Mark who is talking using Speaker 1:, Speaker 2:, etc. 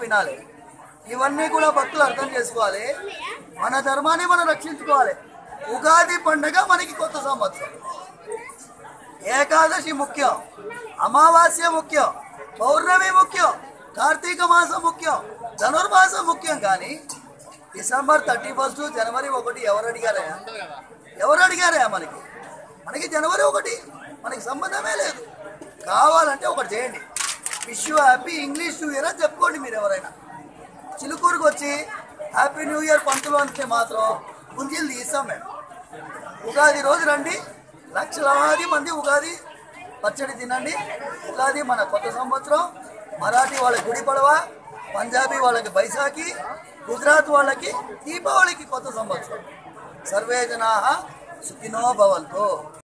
Speaker 1: వినాలి ఇవన్నీ కూడా భక్తులు అర్థం చేసుకోవాలి మన ధర్మాన్ని మనం రక్షించుకోవాలి ఉగాది పండుగ మనకి కొత్త సంవత్సరం ఏకాదశి ముఖ్యం అమావాస్య ముఖ్యం పౌర్ణమి ముఖ్యం కార్తీక మాసం ముఖ్యం ధనుర్మాసం ముఖ్యం కానీ డిసెంబర్ థర్టీ ఫస్ట్ జనవరి ఒకటి ఎవరు అడిగారా ఎవరు అడిగారా మనకి మనకి జనవరి ఒకటి మనకి సంబంధమే లేదు కావాలంటే ఒకటి చేయండి wish you happy English new year అని చెప్పుకోండి మీరు ఎవరైనా చిలుకూరుకు వచ్చి హ్యాపీ న్యూ ఇయర్ పంతులు అంటే మాత్రం గుంజీలు తీస్తాం మేము ఉగాది రోజు రండి లక్షలాది మంది ఉగాది పచ్చడి తినండి ఉగాది మన కొత్త సంవత్సరం మరాఠీ వాళ్ళకి గుడి పడవ పంజాబీ వాళ్ళకి బైసాఖి గుజరాత్ వాళ్ళకి దీపావళికి కొత్త సంవత్సరం సర్వే జనా సుఖినో భవంతు